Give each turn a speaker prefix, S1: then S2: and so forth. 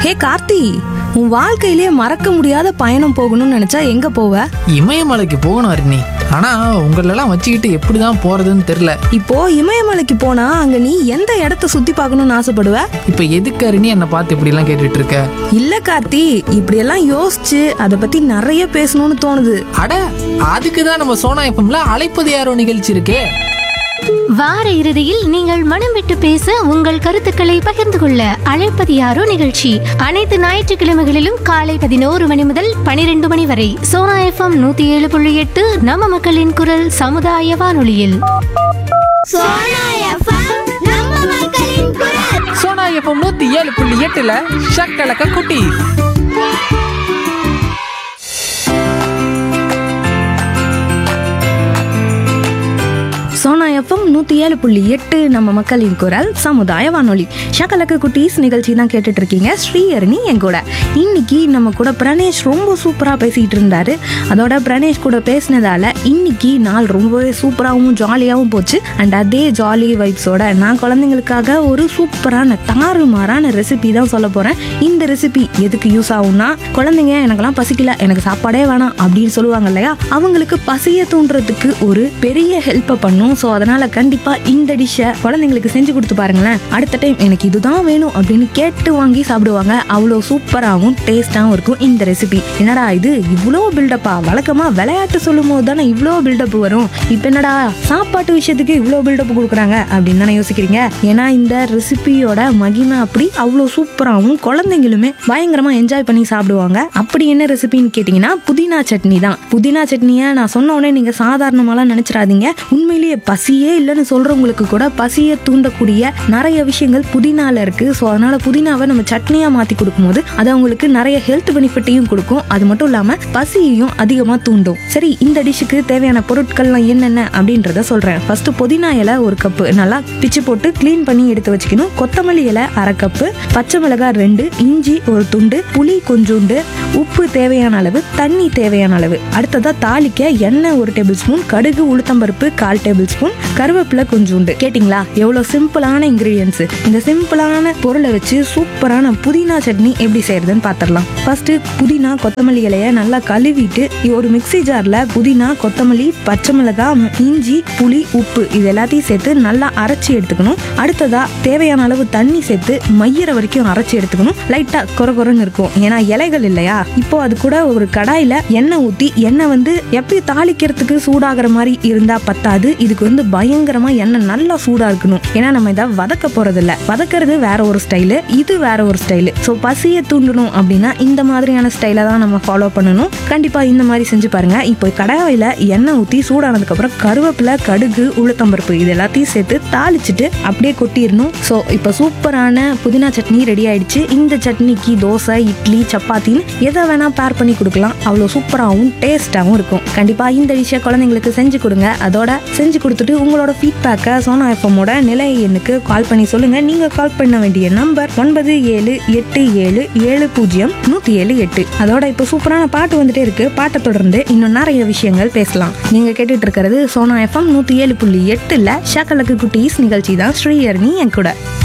S1: ஹே கார்த்தி உன் வாழ்க்கையிலே மறக்க முடியாத பயணம் போகணும்னு நினைச்சா எங்க போவ
S2: இமயமலைக்கு போகணும் அருணி ஆனா உங்களெல்லாம் வச்சுக்கிட்டு எப்படிதான் போறதுன்னு தெரியல
S1: இப்போ இமயமலைக்கு போனா அங்க நீ எந்த இடத்த சுத்தி பார்க்கணும்னு ஆசைப்படுவ
S2: இப்ப எதுக்கு அருணி என்னை பார்த்து இப்படி எல்லாம் கேட்டுட்டு இருக்க
S1: இல்ல கார்த்தி இப்படியெல்லாம் யோசிச்சு அதை பத்தி நிறைய பேசணும்னு தோணுது
S2: அட அதுக்கு தான் நம்ம சோனா எஃப்எம்ல அழைப்பது யாரோ நிகழ்ச்சி இருக்கே
S3: வார இறுதியில் நீங்கள் மனம் விட்டு பேச உங்கள் கருத்துக்களை பகிர்ந்து கொள்ள அழைப்பது யாரோ நிகழ்ச்சி அனைத்து ஞாயிற்றுக்கிழமைகளிலும் காலை பதினோரு மணி முதல் பனிரெண்டு மணி வரை சோனா எஃப்எம் நூத்தி ஏழு புள்ளி எட்டு நம்ம மக்களின் குரல் சமுதாய வானொலியில்
S2: சோனா எஃப்எம் நூத்தி ஏழு புள்ளி எட்டுல ஷக்கலக்க குட்டி
S1: சோனா எஃப்எம் நூத்தி ஏழு புள்ளி எட்டு நம்ம மக்களின் குரல் சமுதாய வானொலி ஷகலக்கு குட்டீஸ் நிகழ்ச்சி தான் கேட்டுட்டு இருக்கீங்க ஸ்ரீஹரணி என் கூட இன்னைக்கு நம்ம கூட பிரணேஷ் ரொம்ப சூப்பரா பேசிட்டு இருந்தாரு அதோட பிரணேஷ் கூட பேசினதால இன்னைக்கு நாள் ரொம்பவே சூப்பராகவும் ஜாலியாகவும் போச்சு அண்ட் அதே ஜாலி வைப்ஸோட நான் குழந்தைங்களுக்காக ஒரு சூப்பரான தாறுமாறான ரெசிபி தான் சொல்ல போறேன் இந்த ரெசிபி எதுக்கு யூஸ் ஆகும்னா குழந்தைங்க எனக்கெல்லாம் பசிக்கல எனக்கு சாப்பாடே வேணாம் அப்படின்னு சொல்லுவாங்க இல்லையா அவங்களுக்கு பசிய தூண்டுறதுக்கு ஒரு பெரிய ஹெல்ப்பை பண்ணும் ஸோ அதனால கண்டிப்பா இந்த டிஷ்ஷை குழந்தைங்களுக்கு செஞ்சு கொடுத்து பாருங்களேன் அடுத்த டைம் எனக்கு இதுதான் வேணும் அப்படின்னு கேட்டு வாங்கி சாப்பிடுவாங்க அவ்வளோ சூப்பராகவும் டேஸ்டாகவும் இருக்கும் இந்த ரெசிபி என்னடா இது இவ்வளோ பில்டப்பா வழக்கமா விளையாட்டு சொல்லும் போது தானே இவ்வளோ பில்டப் வரும் இப்போ என்னடா சாப்பாட்டு விஷயத்துக்கு இவ்வளோ பில்டப் கொடுக்குறாங்க அப்படின்னு தானே யோசிக்கிறீங்க ஏன்னா இந்த ரெசிபியோட மகிமை அப்படி அவ்வளோ சூப்பராகவும் குழந்தைங்களுமே பயங்கரமா என்ஜாய் பண்ணி சாப்பிடுவாங்க அப்படி என்ன ரெசிபின்னு கேட்டிங்கன்னா புதினா சட்னி தான் புதினா சட்னியை நான் சொன்ன உடனே நீங்க சாதாரணமாலாம் நினைச்சிடாதீங்க உண்மையிலேயே பசியே இல்லைன்னு சொல்றவங்களுக்கு கூட பசியை தூண்டக்கூடிய நிறைய விஷயங்கள் புதினால இருக்கு ஸோ அதனால புதினாவை நம்ம சட்னியா மாத்தி கொடுக்கும்போது அது அவங்களுக்கு நிறைய ஹெல்த் பெனிஃபிட்டையும் கொடுக்கும் அது மட்டும் இல்லாம பசியையும் அதிகமா தூண்டும் சரி இந்த டிஷ்ஷுக்கு தேவையான பொருட்கள்லாம் என்னென்ன அப்படின்றத சொல்றேன் ஃபர்ஸ்ட் புதினா இலை ஒரு கப்பு நல்லா பிச்சு போட்டு க்ளீன் பண்ணி எடுத்து வச்சுக்கணும் கொத்தமல்லி இலை அரை கப்பு பச்சை மிளகாய் ரெண்டு இஞ்சி ஒரு துண்டு புளி கொஞ்சோண்டு உப்பு தேவையான அளவு தண்ணி தேவையான அளவு அடுத்ததா தாளிக்க எண்ணெய் ஒரு டேபிள் ஸ்பூன் கடுகு உளுத்தம்பருப்பு கால் டேபிள் ஸ்பூன் கருவேப்பிலை கொஞ்சோண்டு கேட்டிங்களா எவ்வளோ சிம்பிளான இன்கிரீடியன்ஸ் இந்த சிம்பிளான பொருளை வச்சு சூப்பரான புதினா சட்னி எப்படி செய்யறதுன்னு பார்த்துடலாம் ஃபர்ஸ்ட் புதினா கொத்தமல்லி இலையை நல்லா கழுவிட்டு ஒரு மிக்ஸி ஜார்ல புதினா கொத்தமல்லி பச்சை மிளகாய் இஞ்சி புளி உப்பு இது எல்லாத்தையும் சேர்த்து நல்லா அரைச்சி எடுத்துக்கணும் அடுத்ததா தேவையான அளவு தண்ணி சேர்த்து மையிற வரைக்கும் அரைச்சி எடுத்துக்கணும் லைட்டா கொர கொரன்னு இருக்கும் ஏன்னா இலைகள் இல்லையா இப்போ அது கூட ஒரு கடாயில எண்ணெய் ஊத்தி எண்ணெய் வந்து எப்பயும் தாளிக்கிறதுக்கு சூடாகிற மாதிரி இருந்தா பத்தாது இதுக்கு வந்து பயங்கரமா எண்ணெய் நல்லா சூடா இருக்கணும் ஏன்னா நம்ம இதை வதக்க போறது இல்ல வதக்கிறது வேற ஒரு ஸ்டைலு இது வேற ஒரு ஸ்டைலு ஸோ பசியை தூண்டணும் அப்படின்னா இந்த மாதிரியான ஸ்டைலை தான் நம்ம ஃபாலோ பண்ணணும் கண்டிப்பா இந்த மாதிரி செஞ்சு பாருங்க இப்போ கடாயில எண்ணெய் ஊத்தி சூடானதுக்கு அப்புறம் கருவேப்பிலை கடுகு உளுத்தம்பருப்பு இது எல்லாத்தையும் சேர்த்து தாளிச்சிட்டு அப்படியே கொட்டிடணும் ஸோ இப்போ சூப்பரான புதினா சட்னி ரெடி ஆயிடுச்சு இந்த சட்னிக்கு தோசை இட்லி சப்பாத்தின்னு எதை வேணா பேர் பண்ணி கொடுக்கலாம் அவ்வளோ சூப்பராகவும் டேஸ்டாகவும் இருக்கும் கண்டிப்பா இந்த டிஷ்ஷை குழந்தைங்களுக்கு செஞ்சு கொடுங்க அதோட செஞ்சு கொடுத்துட்டு உங்களோட ஃபீட்பேக்கை சோனா எஃப்எம்மோட நிலை எண்ணுக்கு கால் பண்ணி சொல்லுங்க நீங்க கால் பண்ண வேண்டிய நம்பர் ஒன்பது ஏழு எட்டு ஏழு ஏழு பூஜ்ஜியம் நூத்தி ஏழு எட்டு அதோட இப்போ சூப்பரான பாட்டு வந்துட்டே இருக்கு பாட்டை தொடர்ந்து இன்னும் நிறைய விஷயங்கள் பேசலாம் நீங்க கேட்டுட்டு இருக்கிறது சோனா எஃப்எம் நூத்தி ஏழு புள்ளி எட்டுல ஷாக்கலக்கு குட்டீஸ் நிகழ்ச்சி தான் ஸ்ரீஹரணி என் கூட